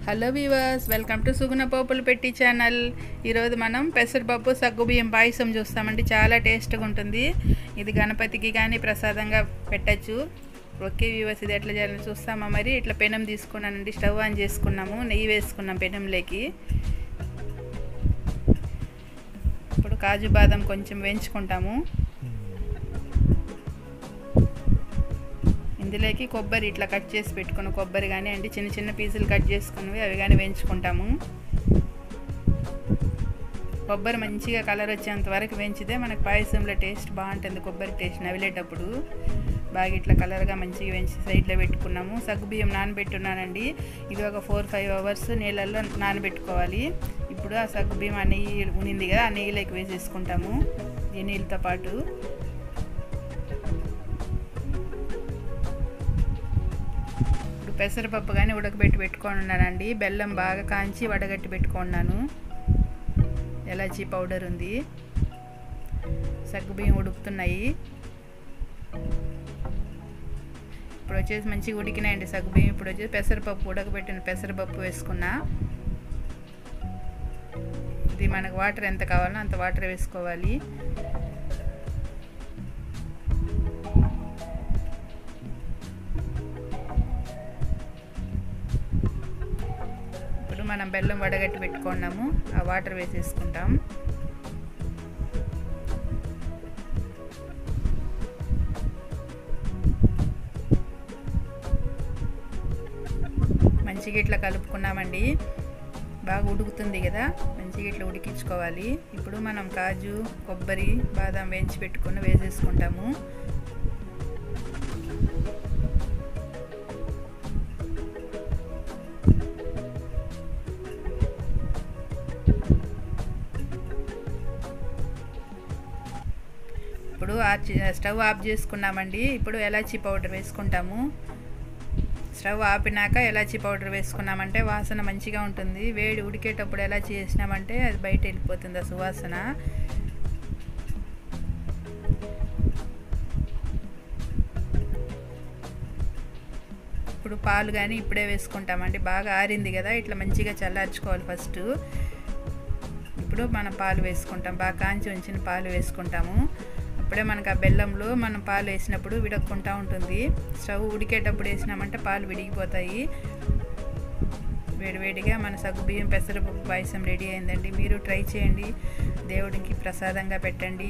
hello viewers welcome to Suguna పోపులు పెట్టి channel ఈరోజు మనం పెసరపప్పు సగ్గుబియ్యం పాయసం చూస్తామండి చాలా టేస్ట్గా ఉంటుంది ఇది గణపతికి కానీ ప్రసాదంగా పెట్టచ్చు ఓకే వీవర్స్ ఇది ఎట్లా చేయాలని చూస్తామా మరి ఇట్లా పెనం తీసుకున్నానండి స్టవ్ ఆన్ చేసుకున్నాము నెయ్యి వేసుకున్నాం పెనంలోకి ఇప్పుడు కాజు బాదం కొంచెం వేయించుకుంటాము ఇందులోకి కొబ్బరి ఇట్లా కట్ చేసి పెట్టుకున్న కొబ్బరి కానీ అంటే చిన్న చిన్న పీసులు కట్ చేసుకున్నవి అవి కానీ వేయించుకుంటాము కొబ్బరి మంచిగా కలర్ వచ్చేంత వరకు వేయించితే మనకు పాయసంలో టేస్ట్ బాగుంటుంది కొబ్బరి టేస్ట్ నవిలేటప్పుడు బాగా ఇట్లా కలర్గా మంచిగా వేయించి సైడ్లో పెట్టుకున్నాము సగ్గుబియ్యం నానబెట్టున్నానండి ఇది ఒక ఫోర్ ఫైవ్ అవర్స్ నీళ్ళల్లో నానబెట్టుకోవాలి ఇప్పుడు ఆ సగ్గుబియ్యం ఆ నెయ్యి ఉనింది కదా ఆ నెయ్యిలోకి వేసేసుకుంటాము ఈ నీళ్ళతో పాటు ఇప్పుడు పెసరపప్పు కానీ ఉడకబెట్టి పెట్టుకొని ఉన్నానండి బెల్లం బాగా కాంచి వడగట్టి పెట్టుకున్నాను ఎలాచీ పౌడర్ ఉంది సగ్గుబియ్యం ఉడుకుతున్నాయి ఇప్పుడు వచ్చేసి మంచిగా ఉడికినాయండి సగ్గుబియ్యం ఇప్పుడు వచ్చేసి పెసరపప్పు ఉడకబెట్టిన పెసరపప్పు వేసుకున్నా ఇది మనకు వాటర్ ఎంత కావాలో అంత వాటర్ వేసుకోవాలి ఇప్పుడు మనం బెల్లం వడగట్టి పెట్టుకున్నాము ఆ వాటర్ వేసేసుకుంటాం మంచిగా ఇట్లా కలుపుకున్నామండి బాగా ఉడుకుతుంది కదా మంచిగా ఇట్లా ఉడికించుకోవాలి ఇప్పుడు మనం కాజు కొబ్బరి బాదం వేయించి పెట్టుకుని వేసేసుకుంటాము ఇప్పుడు స్టవ్ ఆఫ్ చేసుకున్నామండి ఇప్పుడు ఎలాచీ పౌడర్ వేసుకుంటాము స్టవ్ ఆపినాక ఎలాచీ పౌడర్ వేసుకున్నామంటే వాసన మంచిగా ఉంటుంది వేడి ఉడికేటప్పుడు ఎలాచీ వేసినామంటే అది బయట వెళ్ళిపోతుంది ఆ సువాసన ఇప్పుడు పాలు కానీ ఇప్పుడే వేసుకుంటామండి బాగా ఆరింది కదా ఇట్లా మంచిగా చల్లార్చుకోవాలి ఫస్ట్ ఇప్పుడు మనం పాలు వేసుకుంటాం బాగా కాంచి ఉంచిన పాలు వేసుకుంటాము అప్పుడే మనకు ఆ బెల్లంలో మనం పాలు వేసినప్పుడు విడక్కుంటూ ఉంటుంది స్టవ్ ఉడికేటప్పుడు వేసినామంటే పాలు విడిగిపోతాయి వేడివేడిగా మన సగ్గు బియ్యం పెసరపప్పు పాయసం రెడీ అయిందండి మీరు ట్రై చేయండి దేవుడికి ప్రసాదంగా పెట్టండి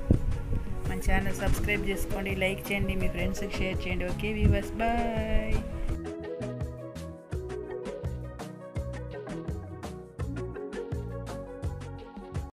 మన ఛానల్ సబ్స్క్రైబ్ చేసుకోండి లైక్ చేయండి మీ ఫ్రెండ్స్కి షేర్ చేయండి ఓకే వీవర్స్ బాయ్